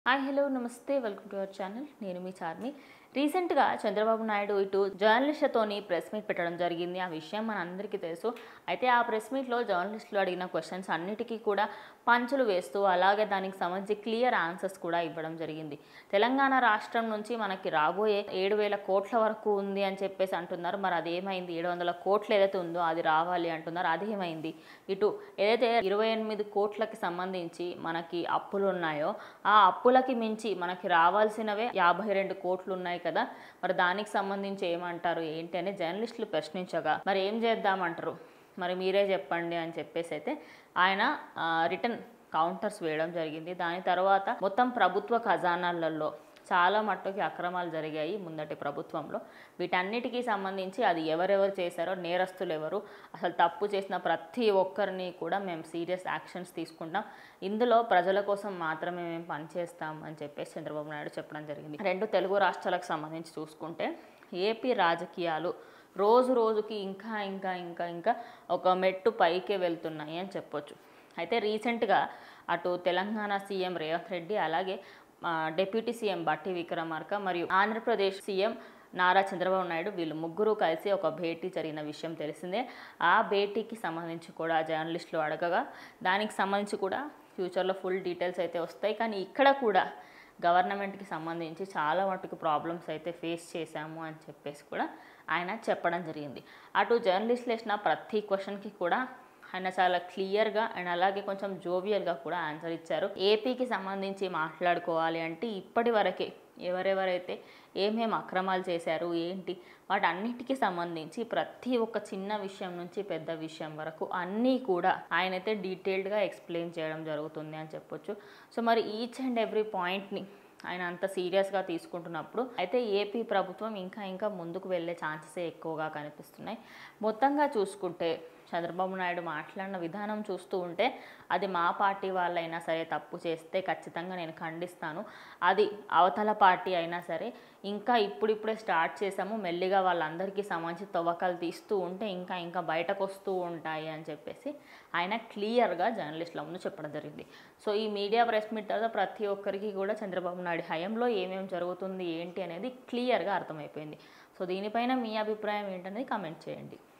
hi hello నమస్తే welcome to our channel నేను మీ చార్మి రీసెంట్గా చంద్రబాబు నాయుడు ఇటు జర్నలిస్టులతోని ప్రెస్ మీట్ పెట్టడం జరిగింది ఆ విషయం మన అందరికీ తెలుసు అయితే ఆ ప్రెస్ మీట్లో జర్నలిస్టులు అడిగిన క్వశ్చన్స్ అన్నిటికీ కూడా పంచులు వేస్తూ అలాగే దానికి సంబంధించి క్లియర్ ఆన్సర్స్ కూడా ఇవ్వడం జరిగింది తెలంగాణ రాష్ట్రం నుంచి మనకి రాబోయే ఏడు వేల కోట్ల వరకు ఉంది అని చెప్పేసి అంటున్నారు మరి అదేమైంది ఏడు వందల కోట్లు ఏదైతే ఉందో అది రావాలి అంటున్నారు అదేమైంది ఇటు ఏదైతే ఇరవై ఎనిమిది కోట్లకి సంబంధించి మనకి అప్పులు ఉన్నాయో ఆ అప్పులకి మించి మనకి రావాల్సినవే యాభై రెండు కోట్లు ఉన్నాయి కదా మరి దానికి సంబంధించి ఏమంటారు ఏంటి అని జర్నలిస్టులు ప్రశ్నించగా మరి ఏం చేద్దామంటారు మరి మీరే చెప్పండి అని చెప్పేసి అయితే ఆయన రిటర్న్ కౌంటర్స్ వేయడం జరిగింది దాని తర్వాత మొత్తం ప్రభుత్వ ఖజానాలలో చాలా మట్టుకి అక్రమాలు జరిగాయి ముందటి ప్రభుత్వంలో వీటన్నిటికీ సంబంధించి అది ఎవరెవరు చేశారో నేరస్తులు ఎవరు అసలు తప్పు చేసిన ప్రతి ఒక్కరిని కూడా మేము సీరియస్ యాక్షన్స్ తీసుకుంటాం ఇందులో ప్రజల కోసం మాత్రమే మేము పనిచేస్తాం అని చెప్పేసి చంద్రబాబు నాయుడు చెప్పడం జరిగింది రెండు తెలుగు రాష్ట్రాలకు సంబంధించి చూసుకుంటే ఏపీ రాజకీయాలు రోజు రోజుకి ఇంకా ఇంకా ఇంకా ఇంకా ఒక మెట్టు పైకే వెళ్తున్నాయి అని చెప్పొచ్చు అయితే రీసెంట్గా అటు తెలంగాణ సీఎం రేవంత్ రెడ్డి అలాగే ఆ, డిప్యూటీ సీఎం బట్టి విక్రమార్క మరియు ఆంధ్రప్రదేశ్ సీఎం నారా చంద్రబాబు నాయుడు వీళ్ళు ముగ్గురు కలిసి ఒక భేటీ జరిగిన విషయం తెలిసిందే ఆ భేటీకి సంబంధించి కూడా జర్నలిస్టులు అడగగా దానికి సంబంధించి కూడా ఫ్యూచర్లో ఫుల్ డీటెయిల్స్ అయితే వస్తాయి కానీ ఇక్కడ కూడా గవర్నమెంట్కి సంబంధించి చాలా మటుకు ప్రాబ్లమ్స్ అయితే ఫేస్ చేశాము అని చెప్పేసి కూడా ఆయన చెప్పడం జరిగింది అటు జర్నలిస్టులు వేసిన ప్రతి క్వశ్చన్కి కూడా ఆయన చాలా క్లియర్గా అండ్ అలాగే కొంచెం జోవియల్గా కూడా ఆన్సర్ ఇచ్చారు ఏపీకి సంబంధించి మాట్లాడుకోవాలి అంటే ఇప్పటి వరకే ఎవరెవరైతే ఏమేమి అక్రమాలు చేశారు ఏంటి వాటన్నిటికీ సంబంధించి ప్రతి ఒక్క చిన్న విషయం నుంచి పెద్ద విషయం వరకు అన్నీ కూడా ఆయనైతే డీటెయిల్డ్గా ఎక్స్ప్లెయిన్ చేయడం జరుగుతుంది అని చెప్పొచ్చు సో మరి ఈచ్ అండ్ ఎవ్రీ పాయింట్ని ఆయన అంత సీరియస్గా తీసుకుంటున్నప్పుడు అయితే ఏపీ ప్రభుత్వం ఇంకా ఇంకా ముందుకు వెళ్ళే ఛాన్సెస్ ఎక్కువగా కనిపిస్తున్నాయి మొత్తంగా చూసుకుంటే చంద్రబాబు నాయుడు మాట్లాడిన విధానం చూస్తూ ఉంటే అది మా పార్టీ వాళ్ళైనా సరే తప్పు చేస్తే ఖచ్చితంగా నేను ఖండిస్తాను అది అవతల పార్టీ అయినా సరే ఇంకా ఇప్పుడిప్పుడే స్టార్ట్ చేసాము మెల్లిగా వాళ్ళందరికీ సంబంధించి తవ్వకాలు తీస్తూ ఉంటే ఇంకా ఇంకా బయటకు వస్తూ ఉంటాయి అని చెప్పేసి ఆయన క్లియర్గా జర్నలిస్టుల ముందు చెప్పడం జరిగింది సో ఈ మీడియా ప్రెస్ మీట్ తర్వాత ప్రతి ఒక్కరికి కూడా చంద్రబాబు నాయుడు హయాంలో ఏమేమి జరుగుతుంది ఏంటి అనేది క్లియర్గా అర్థమైపోయింది సో దీనిపైన మీ అభిప్రాయం ఏంటనేది కామెంట్ చేయండి